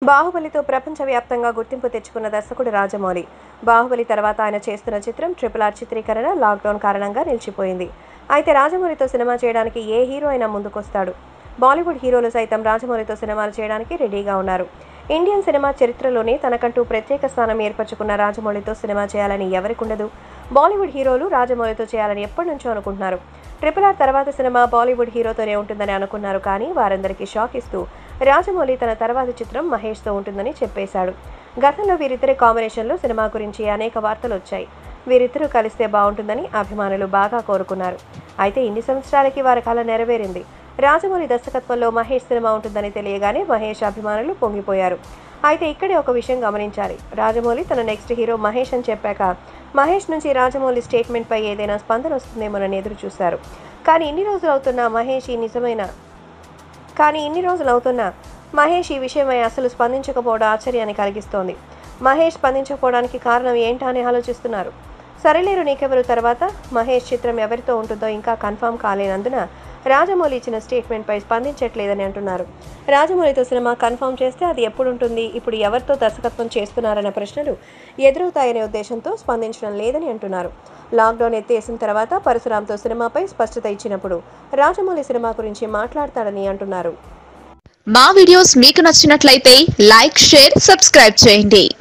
బాహుబలితో ప్రపంచవ్యాప్తంగా గుర్తింపు తెచ్చుకున్న దర్శకుడు రాజమౌళి బాహుబలి తర్వాత ఆయన చేస్తున్న చిత్రం ట్రిపుల్ ఆర్ చిత్రీకరణ లాక్డౌన్ కారణంగా నిలిచిపోయింది అయితే రాజమౌళితో సినిమా చేయడానికి ఏ హీరో అయినా ముందుకొస్తాడు బాలీవుడ్ హీరోలు సైతం రాజమౌళితో సినిమాలు చేయడానికి రెడీగా ఉన్నారు ఇండియన్ సినిమా చరిత్రలోనే తనకంటూ ప్రత్యేక స్థానం ఏర్పరచుకున్న రాజమౌళితో సినిమా చేయాలని ఎవరికి ఉండదు బాలీవుడ్ హీరోలు రాజమౌళితో చేయాలని ఎప్పటి నుంచో అనుకుంటున్నారు ట్రిపుల్ ఆర్ తర్వాత సినిమా బాలీవుడ్ హీరోతోనే ఉంటుందని అనుకున్నారు కానీ వారందరికీ షాక్ ఇస్తూ రాజమౌళి తన తర్వాతి చిత్రం మహేష్తో ఉంటుందని చెప్పేశాడు గతంలో వీరిద్దరి కాంబినేషన్లో సినిమా గురించి అనేక వార్తలు వచ్చాయి వీరిద్దరూ కలిస్తే బాగుంటుందని అభిమానులు బాగా కోరుకున్నారు అయితే ఇన్ని సంవత్సరాలకి వారి కళ నెరవేరింది రాజమౌళి దర్శకత్వంలో మహేష్ సినిమా ఉంటుందని తెలియగానే మహేష్ అభిమానులు పొంగిపోయారు అయితే ఇక్కడే ఒక విషయం గమనించాలి రాజమౌళి తన నెక్స్ట్ హీరో మహేష్ అని చెప్పాక మహేష్ నుంచి రాజమౌళి స్టేట్మెంట్పై ఏదైనా స్పందన వస్తుందేమోనని ఎదురు చూశారు కానీ ఇన్ని రోజులు అవుతున్న మహేష్ ఈ నిజమైన కానీ ఇన్ని రోజులు అవుతున్నా మహేష్ ఈ విషయమై అసలు స్పందించకపోవడం ఆశ్చర్యాన్ని కలిగిస్తోంది మహేష్ స్పందించకపోవడానికి కారణం ఏంటా అని ఆలోచిస్తున్నారు సరిలేరు నీకెవరు తర్వాత మహేష్ చిత్రం ఎవరితో ఉంటుందో ఇంకా కన్ఫర్మ్ కాలేనందున రాజమౌళి ఇచ్చిన స్టేట్మెంట్పై స్పందించట్లేదని అంటున్నారు రాజమౌళితో సినిమా కన్ఫర్మ్ చేస్తే అది ఎప్పుడు ఉంటుంది ఇప్పుడు ఎవరితో దర్శకత్వం చేస్తున్నారన్న ప్రశ్నలు ఎదురవుతాయనే ఉద్దేశంతో స్పందించడం లేదని అంటున్నారు లాక్డౌన్ ఎత్తేసిన తర్వాత పరశురాంతో సినిమాపై స్పష్టత ఇచ్చినప్పుడు రాజమౌళి సినిమా గురించి మాట్లాడతాడని అంటున్నారు మా వీడియోస్ మీకు నచ్చినట్లయితే లైక్ షేర్ సబ్స్క్రైబ్ చేయండి